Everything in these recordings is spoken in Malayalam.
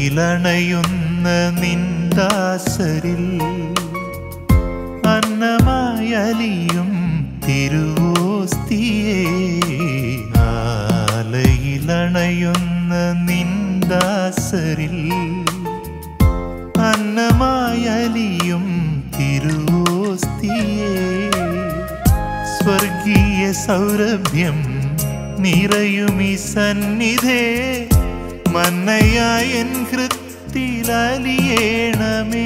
ആലയിലണയുന്ന നിന്ദാസരിൽ അന്നമായലിയും തിരുവോസ്തിയേ ആലയിലണയുന്ന നിന്ദാസരിൽ അന്നമായലിയും തിരുവോസ്തിയേ സ്വർഗീയ സൗരഭ്യം നിറയുമി സന്നിധേ മന്നയായൻ ഹൃത്തിലലിയേണമേ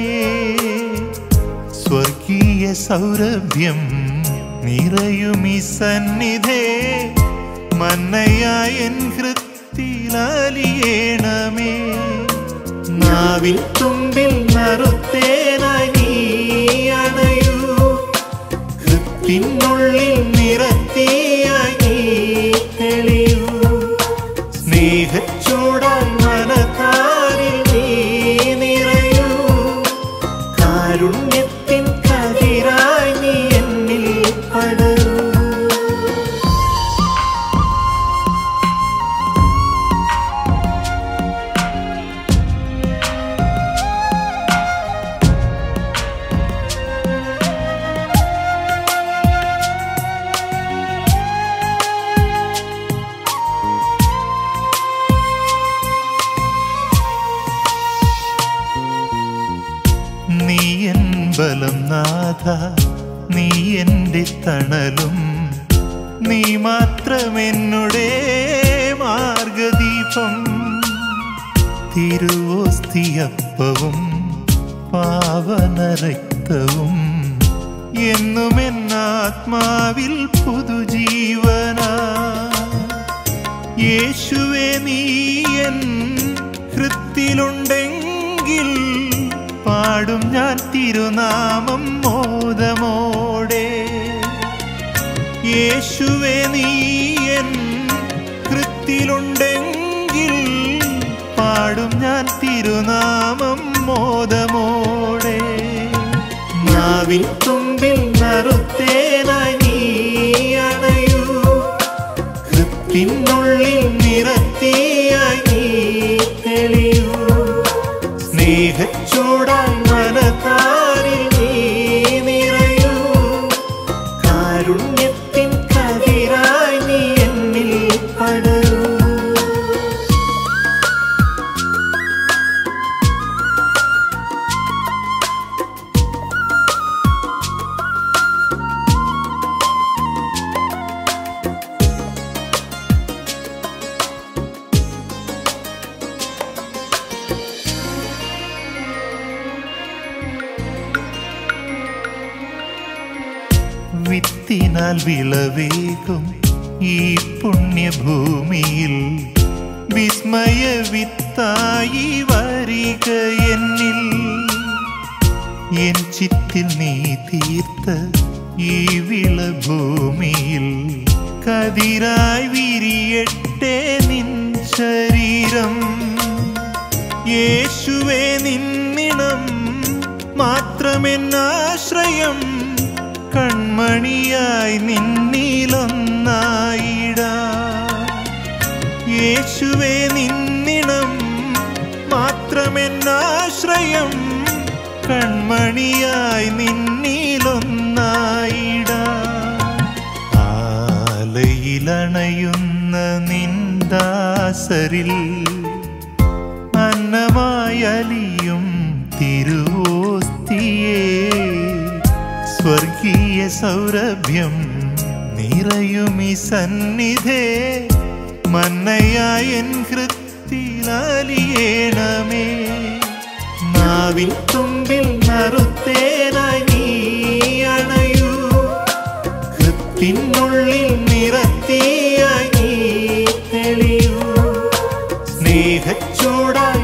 സ്വർഗീയ സൗരഭ്യം നിറയുമി സന്നിധേ മന്നയായൻ ഹൃത്തിലലിയേണമേ നാവിൽ തുമ്പിൽ നറുത്തേനായി നീ അണയൂ ഹൃത്തിനുള്ളിൽ നിറത്തിയായി തെളിയൂ സ്നേഹച്ചൂടാൽ മനതാരിൽ നീ നിറയൂ കാരുണ്യത്തിൻ കതിരായി നീ എന്നിൽ പടരൂ നീ എൻ ബലം നാഥ നീ എൻ്റെ തണലും നീ മാത്രമെന്നുടെ മാർഗദീപം തിരുവോസ്തിയപ്പവും പാവനരക്തവും എന്നും എന്നാത്മാവിൽ പുതുജീവനാ യേശുവെ നീയൻ ഹൃത്തിലുണ്ടെങ്കിൽ പാടും ഞാൻ തിരുനാമം മോദമോടെ യേശുവെ നീയൻ ഹൃത്തിലുണ്ടെങ്കിൽ പാടും ഞാൻ തിരുനാമം മോദമോടെ നാവിൽ തുമ്പിൽ നറുത്തേനായി നീ അണയൂ ഹൃത്തിനുള്ളിൽ നിറത്തിയായി നീ തെളിയൂ സ്നേഹച്ചൂടാൽ മനതാരിൽ നീ നിറയൂ കാരുണ്യത്തിൻ കതിരായി നീ എന്നിൽ പടരൂ വിത്തിനാൽ വിളവേകും ഈ പുണ്യഭൂമിയിൽ വിസ്മയ വിത്തായി വരിക എന്നിൽ എൻ ചിത്തിൽ നീ തീർത്ത ഈ വിളഭൂമിയിൽ കതിരായി വിരിയട്ടെ നിൻ ശരീരം യേശുവേ നിന്നിണം മാത്രമെന്നാശ്രയം കൺമണിയായി നിന്നിലൊന്നായിടാ യേശുവേ നിന്നിണം മാത്രമെന്നാശ്രയം കൺമണിയായി നിന്നിലൊന്നായിടാ ആലയിലണയുന്ന നിന്ദാസരിൽ അന്നമായലിയും തിരുവോസ്തിയേ സ്വർഗീയ സൗരഭ്യം നിറയുമി സന്നിധേ മന്നയായൻ ഹൃത്തിലലിയേണമേ നാവിൽ തുമ്പിൽ നറുത്തേനായി നീ അണയൂ ഹൃത്തിനുള്ളിൽ നിറത്തിയായി നീ തെളിയൂ സ്നേഹച്ചൂടാൽ